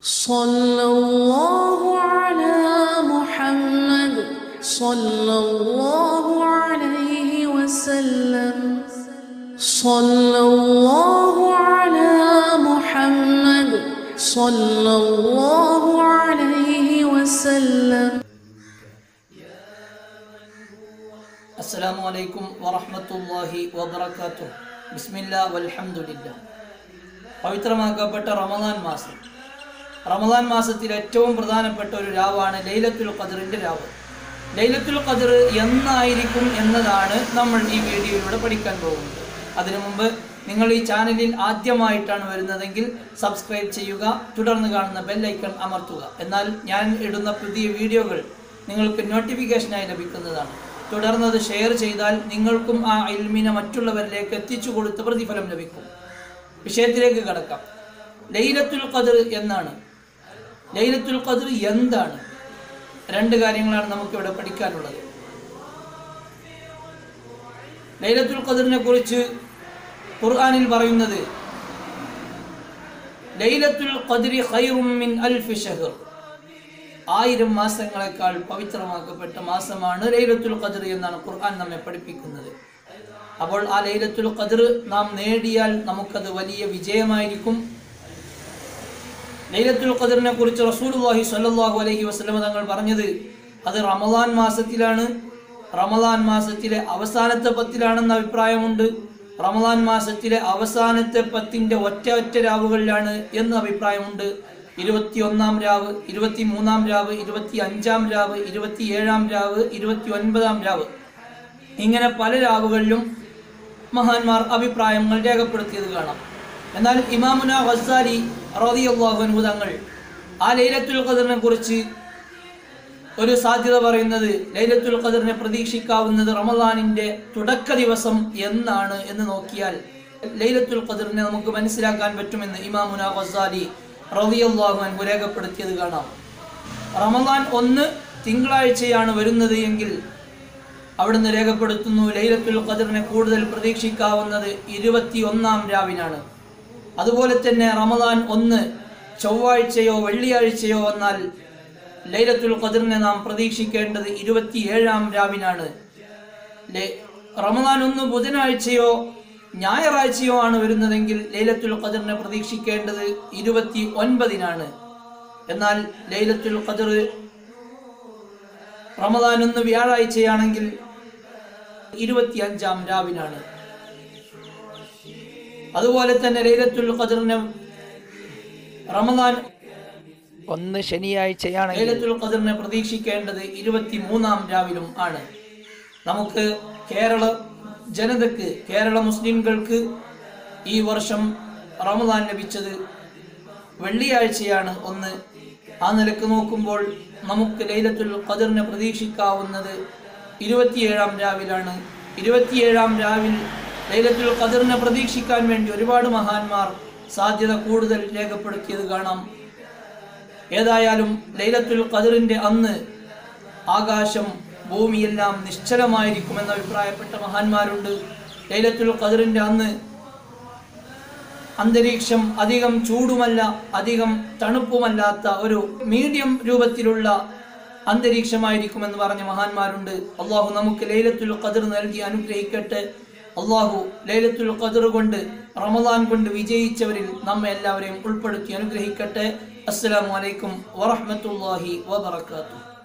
صلى الله على محمد صلى الله عليه وسلم صلى الله على محمد صلى الله عليه وسلم അസ്സലാമു അലൈക്കും വറഹ്മത്തുള്ളാഹി വബറകാതുഹു ബിസ്മില്ലാ വൽഹംദുലില്ലാ പവിത്രമാക്കപ്പെട്ട റമദാൻ മാസം റമദാൻ മാസത്തിൽ ഏറ്റവും പ്രധാനപ്പെട്ട ഒരു രാവാണ് ലൈലത്തുൽ ഖദറിൻ്റെ രാവ് ലൈലത്തുൽ ഖദർ എന്നായിരിക്കും എന്നതാണ് നമ്മൾ ഈ വീഡിയോയിലൂടെ പഠിക്കാൻ പോകുന്നത് അതിനു മുമ്പ് നിങ്ങൾ ഈ ചാനലിൽ ആദ്യമായിട്ടാണ് വരുന്നതെങ്കിൽ സബ്സ്ക്രൈബ് ചെയ്യുക തുടർന്ന് കാണുന്ന ബെല്ലൈക്കൺ അമർത്തുക എന്നാൽ ഞാൻ ഇടുന്ന പുതിയ വീഡിയോകൾ നിങ്ങൾക്ക് നോട്ടിഫിക്കേഷനായി ലഭിക്കുന്നതാണ് തുടർന്ന് അത് ഷെയർ ചെയ്താൽ നിങ്ങൾക്കും ആ ഇൽമിനെ മറ്റുള്ളവരിലേക്ക് എത്തിച്ചു കൊടുത്ത് പ്രതിഫലം ലഭിക്കും വിഷയത്തിലേക്ക് കടക്കാം ലൈലത്തുൽ ഖദർ എന്നാണ് ലൈലത്തുൽ ഖദർ എന്താണ് രണ്ട് കാര്യങ്ങളാണ് നമുക്കിവിടെ പഠിക്കാനുള്ളത് ലൈലത്തുൽ ഖദറിനെ കുറിച്ച് ഖുർആനിൽ പറയുന്നത് ലൈലത്തുൽ ഖദ്രി ഖൈറും മിൻ അൽഫി ഷഹർ ആയിരം മാസങ്ങളെക്കാൾ പവിത്രമാക്കപ്പെട്ട മാസമാണ് ലൈലത്തുൽ ഖദർ എന്നാണ് ഖുർആൻ നമ്മെ പഠിപ്പിക്കുന്നത് അപ്പോൾ ആ ലൈലത്തുൽ ഖദർ നാം നേടിയാൽ നമുക്കത് വലിയ വിജയമായിരിക്കും ലൈലത്തുൽ ഖദറിനെ കുറിച്ച് റസൂലുള്ളാഹി സ്വല്ലല്ലാഹു അലൈഹി വസല്ലം തങ്ങൾ പറഞ്ഞത് അത് റമദാൻ മാസത്തിലാണ് റമദാൻ മാസത്തിലെ അവസാനത്തെ പത്തിലാണെന്ന അഭിപ്രായമുണ്ട് റമദാൻ മാസത്തിലെ അവസാനത്തെ പത്തിന്റെ ഒറ്റ ഒറ്റ രാവുകളിലാണ് എന്ന് അഭിപ്രായമുണ്ട് ഇരുപത്തി ഒന്നാം രാവ് ഇരുപത്തി മൂന്നാം രാവ് ഇരുപത്തി അഞ്ചാം രാവ് ഇരുപത്തി ഏഴാം രാവ് ഇരുപത്തി ഒൻപതാം രാവ് ഇങ്ങനെ പല രാവുകളിലും മഹാന്മാർ അഭിപ്രായങ്ങൾ രേഖപ്പെടുത്തിയത് കാണാം എന്നാൽ ഇമാമുന ഗസാലി റളിയല്ലാഹു അൻഹു തങ്ങൾ ആ ലൈലത്തുൽ ഖദറിനെ കുറിച്ച് ഒരു സാധ്യത പറയുന്നത് ലൈലത്തുൽ ഖദറിനെ പ്രതീക്ഷിക്കാവുന്നത് റമദാനിന്റെ തുടക്ക ദിവസം എന്നാണ് എന്ന് നോക്കിയാൽ ലൈലത്തുൽ ഖദറിനെ നമുക്ക് മനസ്സിലാക്കാൻ പറ്റുമെന്ന് ഇമാമുന ഗസാലി റളിയല്ലാഹു അൻഹു രേഖപ്പെടുത്തിയത് കാണാം റമദാൻ ഒന്ന് തിങ്കളാഴ്ചയാണ് വരുന്നത് എങ്കിൽ അവിടുന്ന് രേഖപ്പെടുത്തുന്നു ലൈലത്തുൽ ഖദറിനെ കൂടുതൽ പ്രതീക്ഷിക്കാവുന്നത് ഇരുപത്തി ഒന്നാം രാവിനാണ് അതുപോലെ തന്നെ റമദാൻ ഒന്ന് ചൊവ്വാഴ്ചയോ വെള്ളിയാഴ്ചയോ വന്നാൽ ലൈലത്തുൽ ഖദറിനെ നാം പ്രതീക്ഷിക്കേണ്ടത് ഇരുപത്തിയേഴാം രാവിനാണ് ലേ- റമദാൻ ഒന്ന് ബുധനാഴ്ചയോ ഞായറാഴ്ചയോ ആണ് വരുന്നതെങ്കിൽ ലൈലത്തുൽ ഖദറിനെ പ്രതീക്ഷിക്കേണ്ടത് ഇരുപത്തി ഒൻപതിനാണ് എന്നാൽ ലൈലത്തുൽ ഖദർ റമദാൻ ഒന്ന് വ്യാഴാഴ്ചയാണെങ്കിൽ ഇരുപത്തി അഞ്ചാം രാവിനാണ് അതുപോലെ തന്നെ ലൈലത്തുൽ ഖദറിനെ റമദാൻ ഒന്ന് ശനിയാഴ്ചയാണ് ലൈലത്തുൽ ഖദറിനെ പ്രതീക്ഷിക്കേണ്ടത് ഇരുപത്തി മൂന്നാം രാവിലും ആണ് നമുക്ക് കേരള ജനതക്ക് കേരള മുസ്ലിംകൾക്ക് ഈ വർഷം റമദാൻ ലഭിച്ചത് വെള്ളിയാഴ്ചയാണ് ഒന്ന് ആ നിലക്ക് നോക്കുമ്പോൾ നമുക്ക് ലൈലത്തുൽ ഖദറിനെ പ്രതീക്ഷിക്കാവുന്നത് ഇരുപത്തിയേഴാം രാവിലാണ് ഇരുപത്തിയേഴാം രാവിൽ ലൈലത്തുൽ ഖദറിനെ പ്രതീക്ഷിക്കാൻ വേണ്ടി ഒരുപാട് മഹാന്മാർ സാധ്യത കൂടുതൽ രേഖപ്പെടുത്തിയത് കാണാം ഏതായാലും ലൈലത്തുൽ ഖദറിന്റെ അന്ന് ആകാശം ഭൂമിയെല്ലാം നിശ്ചലമായിരിക്കുമെന്ന് അഭിപ്രായപ്പെട്ട മഹാന്മാരുണ്ട് ലൈലത്തുൽ ഖദറിന്റെ അന്ന് അന്തരീക്ഷം അധികം ചൂടുമല്ല അധികം തണുപ്പുമല്ലാത്ത ഒരു മീഡിയം രൂപത്തിലുള്ള അന്തരീക്ഷമായിരിക്കുമെന്ന് പറഞ്ഞ മഹാന്മാരുണ്ട് അള്ളാഹു നമുക്ക് ലൈലത്തുൽ ഖദർ നൽകി അനുഗ്രഹിക്കട്ടെ അള്ളാഹു ലൈലത്തുൽ ഖദർ കൊണ്ട് റമദാൻ കൊണ്ട് വിജയിച്ചവരിൽ നമ്മെ എല്ലാവരെയും ഉൾപ്പെടുത്തി അനുഗ്രഹിക്കട്ടെ അസ്സലാമു അലൈക്കും വറഹ്മത്തുള്ളാഹി വബറകാതുഹു